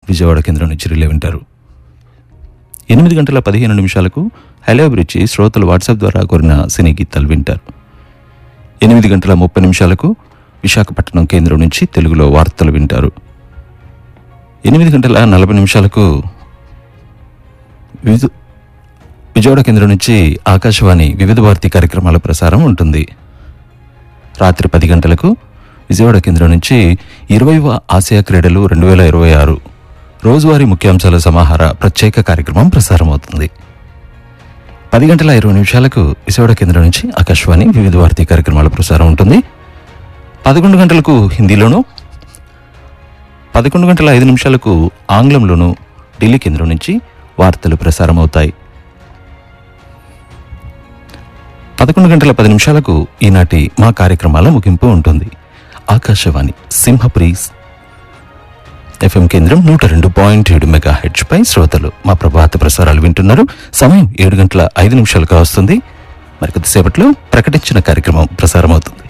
విజయవాడ కేంద్రం నుంచి రిలే వింటారు ఎనిమిది గంటల పదిహేను నిమిషాలకు హలో అభిరుచి శ్రోతలు వాట్సాప్ ద్వారా కోరిన సినీ గీతాలు వింటారు ఎనిమిది గంటల ముప్పై నిమిషాలకు విశాఖపట్నం కేంద్రం నుంచి తెలుగులో వార్తలు వింటారు ఎనిమిది గంటల నలభై నిమిషాలకు వివిధ విజయవాడ కేంద్రం నుంచి ఆకాశవాణి వివిధ భారతి కార్యక్రమాల ప్రసారం ఉంటుంది రాత్రి పది గంటలకు విజయవాడ కేంద్రం నుంచి ఇరవైవ ఆసియా క్రీడలు రెండు వేల ఇరవై ఆరు రోజువారీ ముఖ్యాంశాల సమాహార ప్రత్యేక కార్యక్రమం ప్రసారం అవుతుంది పది గంటల ఇరవై నిమిషాలకు విజయవాడ కేంద్రం నుంచి ఆకాశవాణి వివిధ భారతి కార్యక్రమాల ప్రసారం ఉంటుంది పదకొండు గంటలకు హిందీలోను పదకొండు గంటల ఐదు నిమిషాలకు ఆంగ్లంలోను ఢిల్లీ కేంద్రం నుంచి వార్తలు ప్రసారం అవుతాయి పదకొండు గంటల పది నిమిషాలకు ఈనాటి మా కార్యక్రమాల ముగింపు ఉంటుంది ఆకాశవాణి సింహపురి ఎఫ్ఎం కేంద్రం నూట రెండు పాయింట్ ఏడు మెగా హెచ్ పై శ్రోతలు మా ప్రభాత ప్రసారాలు వింటున్నారు సమయం ఏడు గంటల ఐదు నిమిషాలుగా వస్తుంది మరి కొద్దిసేపట్లో ప్రకటించిన కార్యక్రమం ప్రసారం అవుతుంది